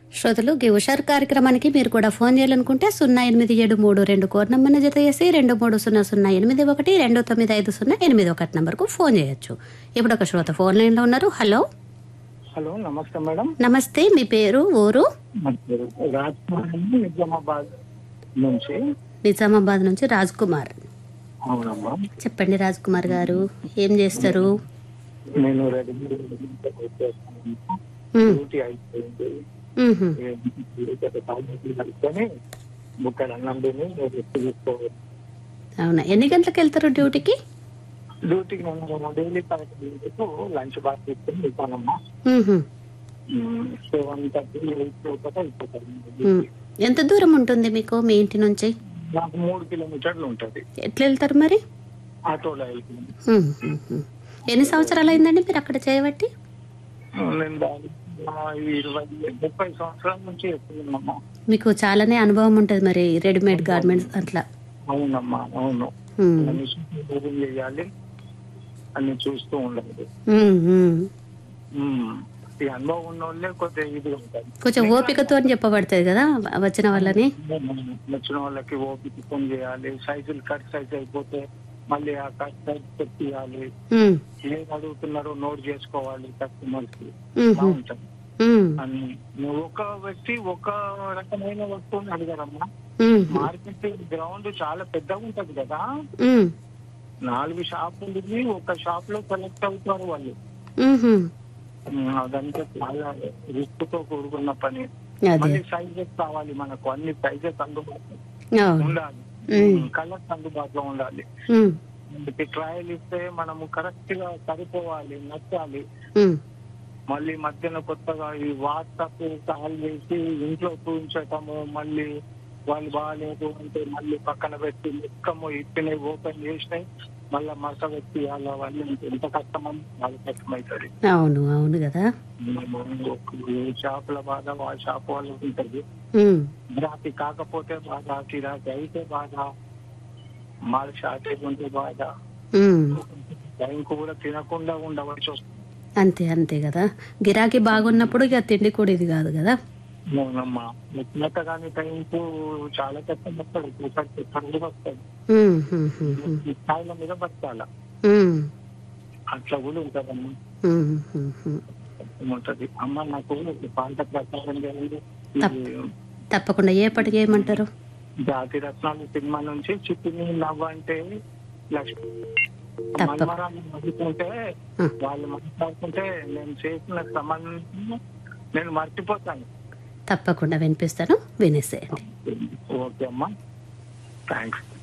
శ్రోతలు గి ఉషార్ కార్యక్రమానికి మీరు కూడా ఫోన్ చేయాలనుకుంటే సున్నా ఎనిమిది ఏడు మూడు రెండు కోడ్ నంబర్ని జత చేసి రెండు మూడు సున్నా సున్నా ఎనిమిది ఒకటి రెండు తొమ్మిది ఐదు సున్నా ఎనిమిది ఒకటి నంబర్కు ఫోన్ చేయొచ్చు ఇప్పుడు ఒక శ్రోత ఫోన్ లైన్లో ఉన్నారు హలో హలో నమస్తే మేడం నమస్తే మీ పేరు ఊరు నా పేరు రాజ్ కుమార్ అండి నిజామాబాద్ నుంచి నిజామాబాద్ నుంచి రాజ్ కుమార్ అవునమ్మా చెప్పండి రాజ్ కుమార్ గారు ఏం చేస్తారు నేను రెడీ ఉమ్, డ్యూటీ అయిపోయింది ఉమ్హు. కలుపుకొని బుక్కడ అన్నం తిని రెస్ట్ తీసుకోవాలి అవునా ఎన్ని గంటలకు వెళ్తారు డ్యూటీకి డ్యూటీకి నేను డైలీ పదకొండు గంటలకు లంచ్ బాక్స్ తీసుకొని వెళ్తానమ్మా ఉమ్హు. సెవెన్ థర్టీ ఎయిట్ లోపల అయిపోతాను ఉమ్. ఎంత దూరం ఉంటుంది మీకు మీ ఇంటి నుంచి నాకు మూడు కిలోమీటర్లు ఉంటుంది ఎట్లా వెళ్తారు మరి ఆటోలో వెళ్తాను ఉమ్, ఉమ్, ఉమ్. ఎన్ని సంవత్సరాలు అయిందండి మీరు అక్కడ చేయబట్టి నేను దాదాపు ఇరవై ముప్పై సంవత్సరాల నుంచి ఎక్కుతున్నామ్మా మీకు చాలానే అనుభవం ఉంటుంది మరి రెడీమేడ్ గార్మెంట్స్ అట్లా అవునమ్మా అవును ఉమ్, అన్ని శుభ్రం చేయాలి అన్ని చూస్తూ ఉండాలి ఉమ్, ఉమ్. ఉమ్. ఈ అనుభవం ఉన్న వాళ్ళే కొద్దిగా ఇది ఉంటుంది కొంచెం ఓపికతో అని చెప్పబడుతుంది కదా వచ్చిన వాళ్ళని వచ్చిన వాళ్ళకి ఓపిక ఫోన్ చేయాలి సైజులు కట్ సైజ్ అయిపోతే మళ్ళీ ఆ కట్ సైజ్ పెట్టియాలి ఉమ్, ఏం అడుగుతున్నారో నోట్ చేసుకోవాలి కస్టమర్స్ కి ఉమ్, బాగుంటుంది ఉమ్, అన్ని నువ్వు ఒక వ్యక్తి ఒక రకమైన వస్తువుని అడగారమ్మా ఉమ్, మార్కెట్ గ్రౌండ్ చాలా పెద్దగా ఉంటది కదా ఉమ్, నాలుగు షాపులు ఒక షాప్ లో సెలెక్ట్ అవుతారు వాళ్ళు ఉమ్హు. ఉమ్, అదంతా చాలా రిస్క్ తో కూడుకున్న పని అదే మళ్ళీ సైజెస్ కావాలి మనకు అన్ని సైజెస్ అందుబాటులో అవును ఉండాలి ఉమ్, కలర్స్ అందుబాటులో ఉండాలి ఉమ్, మనకి ట్రయల్ ఇస్తే మనము కరెక్ట్ గా సరిపోవాలి నచ్చాలి ఉమ్, మళ్ళీ మధ్యన కొత్తగా ఈ వాట్సాప్ కాల్ చేసి ఇంట్లో చూపించటము మళ్ళీ వాళ్ళు బాగాలేదు అంటే మళ్ళీ పక్కన పెట్టి మొత్తము ఇప్పినవి ఓపెన్ చేసినాయి మళ్ళీ మస పెట్టి అలా వాళ్ళు ఎంత కష్టమని చాలా కష్టమవుతుంది అవును అవును కదా ఏ షాపుల బాధ ఆ షాప్ వాళ్ళకి ఉంటుంది ఉమ్, గిరాకీ కాకపోతే బాధ గిరాకీ అయితే బాధ మాల్ షార్టేజ్ ఉంటే బాధ ఉమ్. టైంకు కూడా తినకుండా ఉండవలసి వస్తుంది అంతే అంతే కదా గిరాకీ బాగున్నప్పుడు ఇక తిండి కూడా ఇది కాదు కదా అవునమ్మా వచ్చినాక కానీ టైంకు చాలా కష్టం వస్తాడు ఒకసారి తండ్రి వస్తాడు ఉమ్, ఉమ్, ఉమ్, ఉమ్, ఈ స్థాయిల మీద బతకాల ఉమ్, అట్లా కూడా ఉంటదమ్మా ఉమ్, ఉమ్, ఉమ్. కష్టం ఉంటది అమ్మ నాకు పాంట ప్రచారం జరిగింది తప్పకుండా ఏ పటికి ఏమంటారు జాతి రత్నాలు సినిమా నుంచి చిట్టిని నవ్వు అంటే లక్ష్మి తప్ప- మన్మరాలు నవ్వుకుంటే ఆ. వాళ్ళు మాట్లాడుకుంటే నేను చేసిన సంబంధం నేను మర్చిపోతాను తప్పకుండా వినిపిస్తాను వినేసేయండి ఓకే అమ్మా థ్యాంక్స్